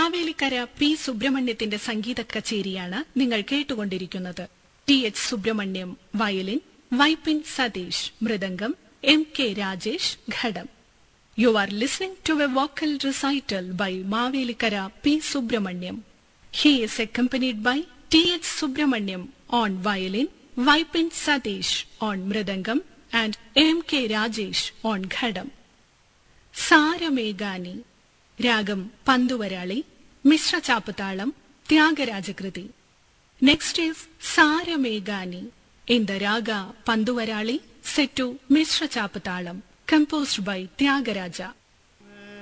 Mavelikkara P സുബ്രഹ്മണ്യത്തിന്റെ സംഗീത കച്ചേരിയാണ് നിങ്ങൾ കേട്ടുകൊണ്ടിരിക്കുന്നത് T H Subramaniam violin Vypin Satheesh mridangam M K Rajesh ghatam you are listening to a vocal recital by Mavelikkara P Subramaniam he is accompanied by T H Subramaniam on violin Vypin Satheesh on mridangam and M K Rajesh on ghatam Sarameghani ragam Pantuvarali Mishra Chappathalam ത്യാഗരാജകൃതി next is Sarameghani in the raga Pantuvarali set Mishra Chappathalam composed by Thyagaraja